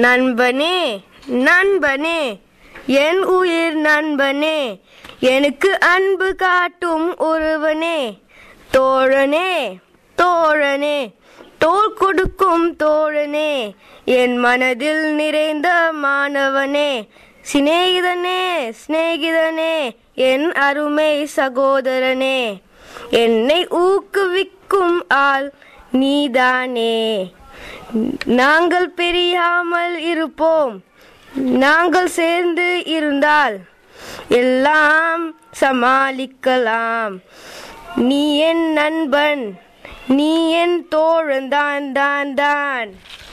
நண்பனே நண்பனே என் உயிர் நண்பனே எனக்கு அன்பு காட்டும் ஒருவனே தோழனே தோழனே தோள் கொடுக்கும் தோழனே என் மனதில் நிறைந்த மாணவனே சிநேகிதனே சிநேகிதனே என் அருமை சகோதரனே என்னை ஊக்குவிக்கும் ஆள் நீதானே நாங்கள் பிரியாமல் இருப்போம் நாங்கள் சேர்ந்து இருந்தால் எல்லாம் சமாளிக்கலாம் நீ என் நண்பன் நீ என் தோழன் தான் தான் தான்